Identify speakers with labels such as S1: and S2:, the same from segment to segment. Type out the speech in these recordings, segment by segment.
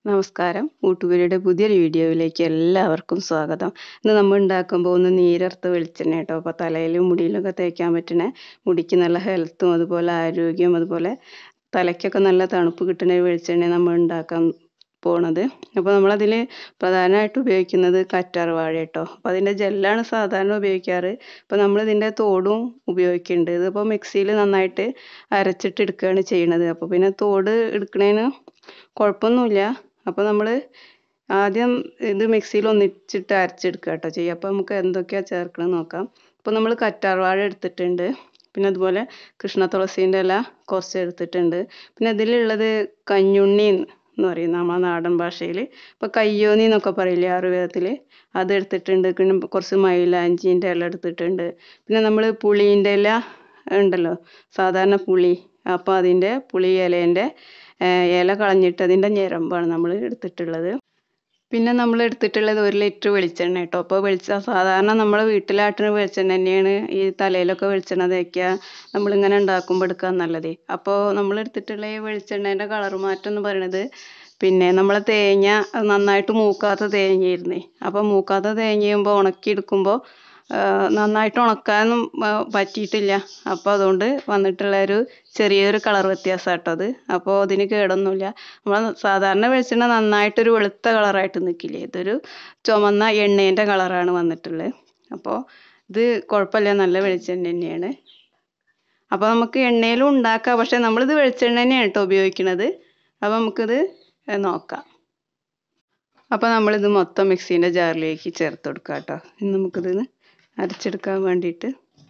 S1: നമസ്കാരം ഊട്ടുപുരയുടെ പുതിയൊരു വീഡിയോയിലേക്ക് എല്ലാവർക്കും സ്വാഗതം ഇന്ന് നമ്മൾ ഉണ്ടാക്കാൻ പോകുന്ന നീരർത്ത വെളിച്ചെണ്ണ കേട്ടോ അപ്പോൾ തലയിലും മുടിയിലൊക്കെ തേക്കാൻ പറ്റണ മുടിക്ക് നല്ല ഹെൽത്തും അതുപോലെ ആരോഗ്യം അതുപോലെ തലയ്ക്കൊക്കെ നല്ല തണുപ്പ് കിട്ടുന്ന ഒരു വെളിച്ചെണ്ണ നമ്മൾ ഉണ്ടാക്കാൻ പോണത് അപ്പോൾ നമ്മളതിൽ പ്രധാനമായിട്ട് ഉപയോഗിക്കുന്നത് കറ്റാർ വാഴ കേട്ടോ അപ്പോൾ അതിൻ്റെ ജെല്ലാണ് സാധാരണ ഉപയോഗിക്കാറ് അപ്പോൾ നമ്മളിതിൻ്റെ തോടും ഉപയോഗിക്കുന്നുണ്ട് ഇതിപ്പോൾ മിക്സിയിൽ നന്നായിട്ട് അരച്ചിട്ട് എടുക്കുകയാണ് ചെയ്യണത് അപ്പോൾ പിന്നെ തോട് എടുക്കണതിന് കുഴപ്പമൊന്നുമില്ല അപ്പോൾ നമ്മൾ ആദ്യം ഇത് മിക്സിയിൽ ഒന്നിച്ചിട്ട് അരച്ചെടുക്കുക കേട്ടോ ചെയ്യുക അപ്പോൾ നമുക്ക് എന്തൊക്കെയാണ് ചേർക്കണമെന്ന് നോക്കാം അപ്പോൾ നമ്മൾ കറ്റാർ വാഴ എടുത്തിട്ടുണ്ട് പിന്നെ അതുപോലെ കൃഷ്ണ തുളസീൻ്റെ ഇല കുറച്ച് എടുത്തിട്ടുണ്ട് പിന്നെ ഇതിലുള്ളത് കഞ്ഞുണ്ണി എന്ന് പറയും നമ്മളെ നാടൻ ഭാഷയിൽ ഇപ്പോൾ കയ്യോന്നി എന്നൊക്കെ പറയില്ലേ ആയുർവേദത്തിൽ അത് എടുത്തിട്ടുണ്ട് പിന്നെ കുറച്ച് മൈലാഞ്ചീൻ്റെ ഇല എടുത്തിട്ടുണ്ട് പിന്നെ നമ്മൾ പുളീൻ്റെ ഇല ഉണ്ടല്ലോ സാധാരണ പുളി അപ്പോൾ അതിൻ്റെ പുളി ഇലേൻ്റെ ഇല കളഞ്ഞിട്ട് അതിൻ്റെ ഞരമ്പാണ് നമ്മൾ എടുത്തിട്ടുള്ളത് പിന്നെ നമ്മൾ എടുത്തിട്ടുള്ളത് ഒരു ലിറ്റർ വെളിച്ചെണ്ണ കേട്ടോ അപ്പോൾ വെളിച്ച സാധാരണ നമ്മളെ വീട്ടിലാട്ടുന്ന വെളിച്ചെണ്ണ തന്നെയാണ് ഈ തലയിലൊക്കെ വെളിച്ചെണ്ണ തേക്കുക നമ്മളിങ്ങനെ ഉണ്ടാക്കുമ്പോൾ എടുക്കാൻ നല്ലത് അപ്പോൾ നമ്മൾ എടുത്തിട്ടുള്ള ഈ വെളിച്ചെണ്ണേൻ്റെ കളർ മാറ്റം എന്ന് പറയുന്നത് പിന്നെ നമ്മളെ തേങ്ങ നന്നായിട്ട് മൂക്കാത്ത തേങ്ങയായിരുന്നേ അപ്പോൾ മൂക്കാത്ത തേങ്ങയാകുമ്പോൾ ഉണക്കിയെടുക്കുമ്പോൾ നന്നായിട്ട് ഉണക്കാനൊന്നും പറ്റിയിട്ടില്ല അപ്പോൾ അതുകൊണ്ട് വന്നിട്ടുള്ള ഒരു ചെറിയൊരു കളർ വ്യത്യാസം കേട്ടോ അത് അപ്പോൾ അതിന് കേടൊന്നുമില്ല നമ്മൾ സാധാരണ വെളിച്ചെണ്ണ നന്നായിട്ടൊരു വെളുത്ത കളറായിട്ട് നിൽക്കില്ലേ ഇതൊരു ചുമന്ന എണ്ണേൻ്റെ കളറാണ് വന്നിട്ടുള്ളത് അപ്പോൾ ഇത് കുഴപ്പമില്ല നല്ല വെളിച്ചെണ്ണ തന്നെയാണ് അപ്പോൾ നമുക്ക് എണ്ണയിലും ഉണ്ടാക്കാം പക്ഷേ നമ്മളിത് വെളിച്ചെണ്ണ തന്നെയാണ് കേട്ടോ ഉപയോഗിക്കുന്നത് അപ്പോൾ നമുക്കിത് നോക്കാം അപ്പോൾ നമ്മളിത് മൊത്തം മിക്സീൻ്റെ ജാറിലേക്ക് ചേർത്ത് കൊടുക്കാം കേട്ടോ ഇനി നമുക്കിത് അരച്ചെടുക്കാൻ വേണ്ടിയിട്ട്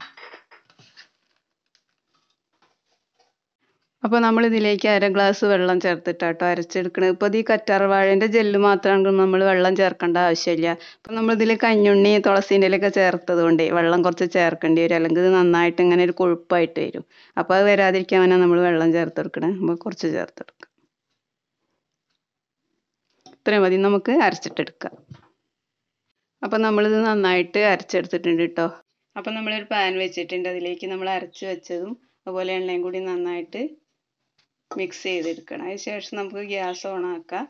S1: അപ്പോൾ നമ്മൾ ഇതിലേക്ക് അര ഗ്ലാസ് വെള്ളം ചേർത്തിട്ടാട്ടോ അരച്ചെടുക്കണത് ഇപ്പോൾ ഈ കറ്റാർ വാഴേൻ്റെ ജെല്ല് മാത്രമാണ് നമ്മൾ വെള്ളം ചേർക്കേണ്ട ആവശ്യമില്ല അപ്പോൾ നമ്മളിതിൽ കഞ്ഞുണ്ണി തുളസീൻ്റെ ഇലയൊക്കെ ചേർത്തത് കൊണ്ടേ വെള്ളം കുറച്ച് ചേർക്കേണ്ടി വരും അല്ലെങ്കിൽ ഇത് നന്നായിട്ട് ഇങ്ങനെ ഒരു കൊഴുപ്പായിട്ട് വരും അപ്പോൾ അത് വരാതിരിക്കാൻ വേണം നമ്മൾ വെള്ളം ചേർത്ത് കൊടുക്കണേ അപ്പോൾ കുറച്ച് ചേർത്തെടുക്കാം ഇത്രയും മതി നമുക്ക് അരച്ചിട്ടെടുക്കാം അപ്പം നമ്മളിത് നന്നായിട്ട് അരച്ചെടുത്തിട്ടുണ്ട് കേട്ടോ അപ്പം നമ്മളൊരു പാൻ വെച്ചിട്ടുണ്ട് അതിലേക്ക് നമ്മൾ അരച്ച് വെച്ചതും അതുപോലെ എണ്ണയും കൂടി നന്നായിട്ട് മിക്സ് ചെയ്തെടുക്കണം അതിന് ശേഷം നമുക്ക് ഗ്യാസ് ഓൺ ആക്കാം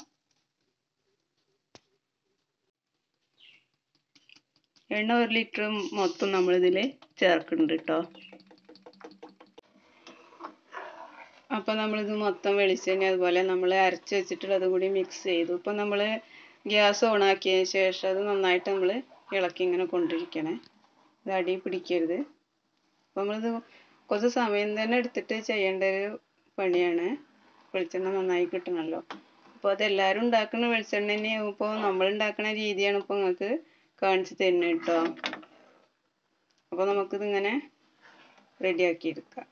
S1: എണ്ണ ഒരു ലിറ്റർ മൊത്തം നമ്മളിതിൽ ചേർക്കുന്നുണ്ട് കേട്ടോ അപ്പോൾ നമ്മളിത് മൊത്തം വെളിച്ചെണ്ണ അതുപോലെ നമ്മൾ അരച്ച് വെച്ചിട്ടുള്ളത് കൂടി മിക്സ് ചെയ്തു ഇപ്പോൾ നമ്മൾ ഗ്യാസ് ഓൺ ആക്കിയതിന് ശേഷം അത് നന്നായിട്ട് നമ്മൾ ഇളക്കി ഇങ്ങനെ കൊണ്ടിരിക്കണേ ഇത് അടി പിടിക്കരുത് അപ്പോൾ നമ്മളിത് കുറച്ച് സമയം തന്നെ എടുത്തിട്ട് ചെയ്യേണ്ട ഒരു പണിയാണ് വെളിച്ചെണ്ണ നന്നായി കിട്ടണമല്ലോ അപ്പോൾ അതെല്ലാവരും ഉണ്ടാക്കുന്ന വെളിച്ചെണ്ണ തന്നെയാവും ഇപ്പോൾ നമ്മൾ ഉണ്ടാക്കുന്ന രീതിയാണ് ഇപ്പോൾ നിങ്ങൾക്ക് കാണിച്ചു തരുന്നത് കേട്ടോ അപ്പോൾ നമുക്കിതിങ്ങനെ റെഡിയാക്കി എടുക്കാം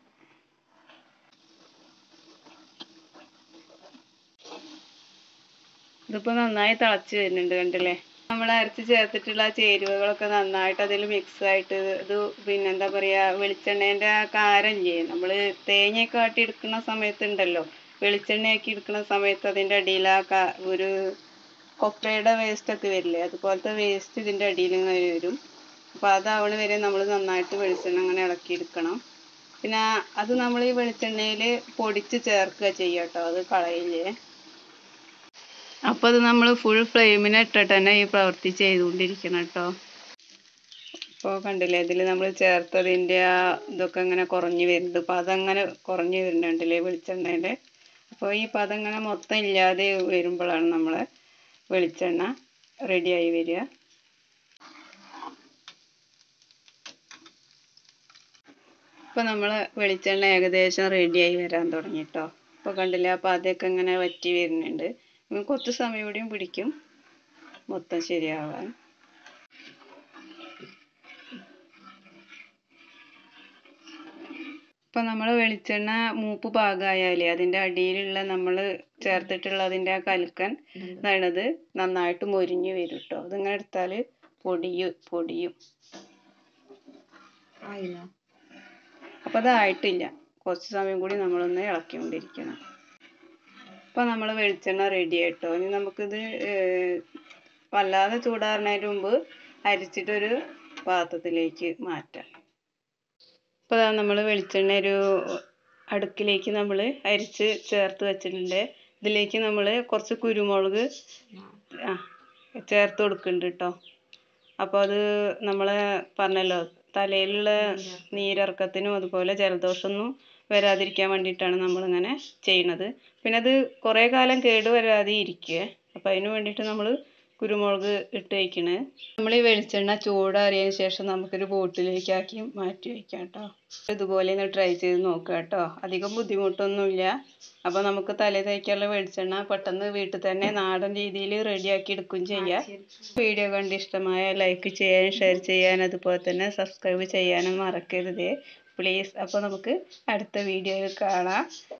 S1: ഇതിപ്പോൾ നന്നായി തിളച്ച് വരുന്നുണ്ട് കണ്ടില്ലേ നമ്മൾ അരച്ച് ചേർത്തിട്ടുള്ള ചേരുവകളൊക്കെ നന്നായിട്ട് അതിൽ മിക്സ് ആയിട്ട് ഇത് പിന്നെ എന്താ പറയുക വെളിച്ചെണ്ണേൻ്റെ ആ കാരല്ലേ നമ്മൾ തേങ്ങയൊക്കെ ആട്ടി എടുക്കുന്ന സമയത്തുണ്ടല്ലോ വെളിച്ചെണ്ണയാക്കി എടുക്കുന്ന സമയത്ത് അതിൻ്റെ അടിയിൽ ആ കാ ഒരു കൊപ്രയുടെ വേസ്റ്റ് ഒക്കെ വരില്ലേ അതുപോലത്തെ വേസ്റ്റ് ഇതിൻ്റെ അടിയിൽ ഇങ്ങനെ വരും അപ്പോൾ അതാവണ വരെ നമ്മൾ നന്നായിട്ട് വെളിച്ചെണ്ണ അങ്ങനെ ഇളക്കിയെടുക്കണം പിന്നെ അത് നമ്മൾ ഈ വെളിച്ചെണ്ണയിൽ പൊടിച്ച് ചേർക്കുക ചെയ്യുക കേട്ടോ അത് കളയില്ലേ അപ്പോൾ അത് നമ്മൾ ഫുൾ ഫ്ലെയിമിന് ഇട്ടിട്ട് തന്നെ ഈ പ്രവൃത്തി ചെയ്തുകൊണ്ടിരിക്കണം കേട്ടോ ഇപ്പോൾ കണ്ടില്ലേ ഇതിൽ നമ്മൾ ചേർത്തതിൻ്റെ ആ ഇതൊക്കെ ഇങ്ങനെ കുറഞ്ഞു വരുന്നത് പദം അങ്ങനെ കുറഞ്ഞു വരുന്നുണ്ടല്ലേ വെളിച്ചെണ്ണേൻ്റെ അപ്പോൾ ഈ പദം ഇങ്ങനെ മൊത്തം ഇല്ലാതെ വരുമ്പോഴാണ് നമ്മളെ വെളിച്ചെണ്ണ റെഡിയായി വരിക ഇപ്പോൾ നമ്മൾ വെളിച്ചെണ്ണ ഏകദേശം റെഡിയായി വരാൻ തുടങ്ങി കേട്ടോ ഇപ്പോൾ കണ്ടില്ലേ അപ്പോൾ അതൊക്കെ ഇങ്ങനെ വറ്റി വരുന്നുണ്ട് കുറച്ച് സമയം കൂടിയും പിടിക്കും മൊത്തം ശരിയാവാൻ ഇപ്പം നമ്മൾ വെളിച്ചെണ്ണ മൂപ്പ് പാകമായാലേ അതിൻ്റെ അടിയിലുള്ള നമ്മൾ ചേർത്തിട്ടുള്ള അതിൻ്റെ ആ കൽക്കൻ ഇതാണത് നന്നായിട്ട് മൊരിഞ്ഞ് വരും കേട്ടോ അതിങ്ങനെ എടുത്താൽ പൊടിയും പൊടിയും അപ്പോൾ അതായിട്ടില്ല കുറച്ച് സമയം കൂടി നമ്മളൊന്ന് ഇളക്കിക്കൊണ്ടിരിക്കണം ഇപ്പോൾ നമ്മൾ വെളിച്ചെണ്ണ റെഡി ആയിട്ടോ ഇനി നമുക്കിത് വല്ലാതെ ചൂടാറുന്നതിന് മുമ്പ് അരിച്ചിട്ടൊരു പാത്രത്തിലേക്ക് മാറ്റാം ഇപ്പോൾ നമ്മൾ വെളിച്ചെണ്ണ ഒരു അടുക്കിലേക്ക് നമ്മൾ അരിച്ച് ചേർത്ത് വെച്ചിട്ടുണ്ട് ഇതിലേക്ക് നമ്മൾ കുറച്ച് കുരുമുളക് ആ ചേർത്ത് കൊടുക്കുന്നുണ്ട് കേട്ടോ അപ്പോൾ അത് നമ്മളെ പറഞ്ഞല്ലോ തലയിലുള്ള നീരിറക്കത്തിനും അതുപോലെ ജലദോഷമൊന്നും വരാതിരിക്കാൻ വേണ്ടിയിട്ടാണ് നമ്മളിങ്ങനെ ചെയ്യണത് പിന്നെ അത് കുറേ കാലം കേട് വരാതെ ഇരിക്കുവേ അപ്പോൾ അതിന് വേണ്ടിയിട്ട് നമ്മൾ കുരുമുളക് ഇട്ട് വയ്ക്കണേ നമ്മൾ ഈ വെളിച്ചെണ്ണ ചൂടാറിയതിന് ശേഷം നമുക്കൊരു ബോട്ടിലേക്കാക്കി മാറ്റി വയ്ക്കാം കേട്ടോ ഇതുപോലെ ഒന്ന് ട്രൈ ചെയ്ത് നോക്കുക കേട്ടോ അധികം ബുദ്ധിമുട്ടൊന്നുമില്ല അപ്പോൾ നമുക്ക് തലയിൽ തേക്കാനുള്ള വെളിച്ചെണ്ണ പെട്ടെന്ന് വീട്ടിൽ തന്നെ നാടൻ രീതിയിൽ റെഡിയാക്കി എടുക്കുകയും ചെയ്യാം വീഡിയോ കണ്ട് ഇഷ്ടമായ ലൈക്ക് ചെയ്യാനും ഷെയർ ചെയ്യാനും അതുപോലെ തന്നെ സബ്സ്ക്രൈബ് ചെയ്യാനും മറക്കരുത് പ്ലീസ് അപ്പോൾ നമുക്ക് അടുത്ത വീഡിയോയിൽ കാണാം